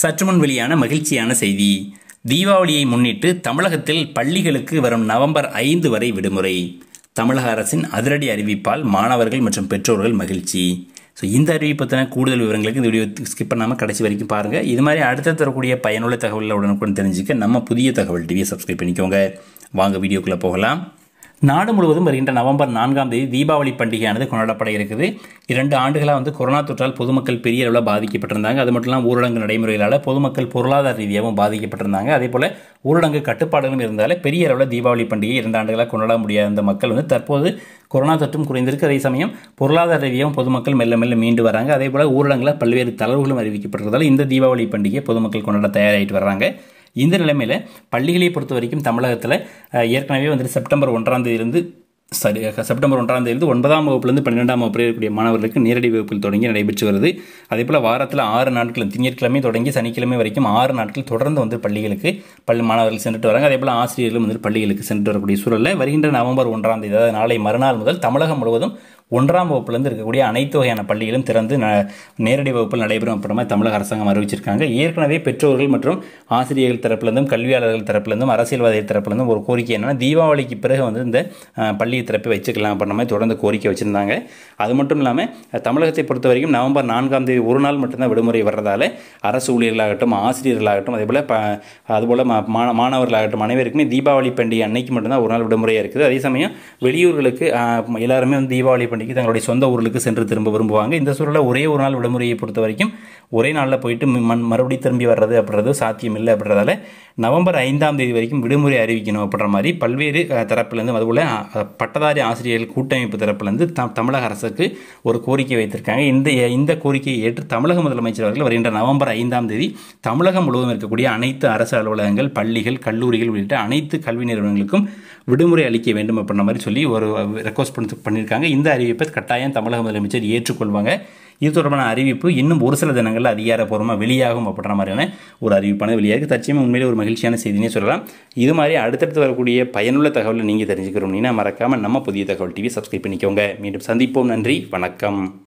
சற்றுமுன் வெளியான மகிழ்ச்சியான செய்தி தீபாவளியை முன்னிட்டு தமிழகத்தில் பள்ளிகளுக்கு வரும் நவம்பர் ஐந்து வரை விடுமுறை தமிழக அரசின் அதிரடி அறிவிப்பால் மாணவர்கள் மற்றும் பெற்றோர்கள் மகிழ்ச்சி ஸோ இந்த அறிவிப்பு பற்றின கூடுதல் விவரங்களுக்கு இந்த வீடியோ ஸ்கிப் பண்ணாமல் கடைசி வரைக்கும் பாருங்கள் இது மாதிரி அடுத்த தரக்கூடிய பயனுள்ள தகவல்களை உடனுக்குடன் தெரிஞ்சுக்க நம்ம புதிய தகவல் டிவியை சப்ஸ்கிரைப் பண்ணிக்கோங்க வாங்க வீடியோக்குள்ளே போகலாம் நாடு முழுவதும் வருகின்ற நவம்பர் நான்காம் தேதி தீபாவளி பண்டிகையானது கொண்டாடப்பட இருக்குது இரண்டு ஆண்டுகளாக வந்து கொரோனா தொற்றால் பொதுமக்கள் பெரிய அளவில் பாதிக்கப்பட்டிருந்தாங்க அது மட்டும் இல்லாமல் ஊரடங்கு நடைமுறைகளால் பொதுமக்கள் பொருளாதார ரீதியாகவும் பாதிக்கப்பட்டிருந்தாங்க அதே போல் ஊரடங்கு கட்டுப்பாடுகளும் இருந்தாலே பெரிய அளவில் தீபாவளி பண்டிகை இரண்டு ஆண்டுகளாக கொண்டாட முடியாத அந்த மக்கள் வந்து தற்போது கொரோனா தொற்றும் குறைந்திருக்கு அதே சமயம் பொருளாதார ரீதியாகவும் பொதுமக்கள் மெல்ல மெல்ல மீண்டு வராங்க அதே போல் ஊரடங்கில் பல்வேறு தளர்வுகளும் அறிவிக்கப்பட்டிருந்தால் இந்த தீபாவளி பண்டிகையை பொதுமக்கள் கொண்டாட தயாராகிட்டு வர்றாங்க இந்த நிலைமையில் பள்ளிகளை பொறுத்த வரைக்கும் தமிழகத்தில் ஏற்கனவே வந்துட்டு செப்டம்பர் ஒன்றாம் தேதியிலிருந்து சரி செப்டம்பர் ஒன்றாம் தேதியிலிருந்து ஒன்பதாம் வகுப்புலேருந்து பன்னிரெண்டாம் வகுப்பு இருக்கக்கூடிய மாணவர்களுக்கு நேரடி வகுப்பில் தொடங்கி நடைபெற்று வருது அதே போல் வாரத்தில் ஆறு நாட்கள் திங்கட்கிழமை தொடங்கி சனிக்கிழமை வரைக்கும் ஆறு நாட்கள் தொடர்ந்து வந்து பள்ளிகளுக்கு பள்ளி மாணவர்கள் சென்றுட்டு வராங்க அதே போல் ஆசிரியர்களும் வந்து பள்ளிகளுக்கு சென்று வரக்கூடிய சூழலில் வருகின்ற நவம்பர் ஒன்றாம் தேதி அதாவது நாளை மறுநாள் முதல் தமிழகம் முழுவதும் ஒன்றாம் வகுப்புலேருந்து இருக்கக்கூடிய அனைத்து வகையான பள்ளிகளும் திறந்து ந நேரடி வகுப்பில் நடைபெறும் அப்படின்ற மாதிரி தமிழக அரசாங்கம் அறிவிச்சிருக்காங்க ஏற்கனவே பெற்றோர்கள் மற்றும் ஆசிரியர்கள் தரப்பிலிருந்தும் கல்வியாளர்கள் தரப்பிலிருந்தும் அரசியல்வாதிகள் தரப்பிலிருந்தும் ஒரு கோரிக்கை என்னன்னா தீபாவளிக்கு பிறகு வந்து இந்த பள்ளி திறப்பை வச்சுக்கலாம் அப்படின்ற மாதிரி தொடர்ந்து கோரிக்கை வச்சுருந்தாங்க அது மட்டும் இல்லாமல் தமிழகத்தை பொறுத்த வரைக்கும் நவம்பர் நான்காம் தேதி ஒரு நாள் மட்டும்தான் விடுமுறை வர்றதால அரசு ஊழியர்களாகட்டும் ஆசிரியர்களாகட்டும் அதே போல் ப அதுபோல் மாணவர்களாகட்டும் அனைவருக்குமே தீபாவளி பண்டிகை அன்னைக்கு மட்டும்தான் ஒரு நாள் விடுமுறையாக இருக்குது அதே சமயம் வெளியூர்களுக்கு எல்லாருமே வந்து தீபாவளி பண்டிகை தங்களுடைய சொந்த ஊர்களுக்கு சென்று திரும்ப விரும்புவாங்க இந்த சூழலில் ஒரே ஒரு நாள் விடுமுறையை பொறுத்த வரைக்கும் ஒரே நாளில் போயிட்டு மண் மறுபடியும் திரும்பி வர்றது அப்படின்றது சாத்தியம் இல்லை அப்படின்றதால நவம்பர் ஐந்தாம் தேதி வரைக்கும் விடுமுறை அறிவிக்கணும் அப்படின்ற மாதிரி பல்வேறு தரப்புலேருந்து அதுபோல் பட்டதாரி ஆசிரியர்கள் கூட்டமைப்பு தரப்புலேருந்து த தமிழக அரசுக்கு ஒரு கோரிக்கை வைத்திருக்காங்க இந்த இந்த கோரிக்கையை ஏற்று தமிழக முதலமைச்சர் அவர்கள் வருகின்ற நவம்பர் ஐந்தாம் தேதி தமிழகம் முழுவதும் இருக்கக்கூடிய அனைத்து அரசு அலுவலகங்கள் பள்ளிகள் கல்லூரிகள் உள்ளிட்ட அனைத்து கல்வி நிறுவனங்களுக்கும் விடுமுறை அளிக்க வேண்டும் அப்படின்ற மாதிரி சொல்லி ஒரு ரெக்வஸ்ட் பண்ணி பண்ணியிருக்காங்க இந்த அறிவிப்பை கட்டாயம் தமிழக முதலமைச்சர் ஏற்றுக்கொள்வாங்க இது தொடர்பான அறிவிப்பு இன்னும் ஒரு சில தினங்களில் அதிகாரப்பூர்வமாக வெளியாகும் அப்படின்ற மாதிரியான ஒரு அறிவிப்பான வெளியாக தற்சயமாக உண்மையிலே ஒரு மகிழ்ச்சியான செய்தினே சொல்லலாம் இது மாதிரி அடுத்தடுத்து வரக்கூடிய பயனுள்ள தகவலை நீங்கள் தெரிஞ்சுக்கிறோம்னா மறக்காமல் நம்ம புதிய தகவல் டிவி சப்ஸ்கிரைப் பண்ணிக்கோங்க மீண்டும் சந்திப்போம் நன்றி வணக்கம்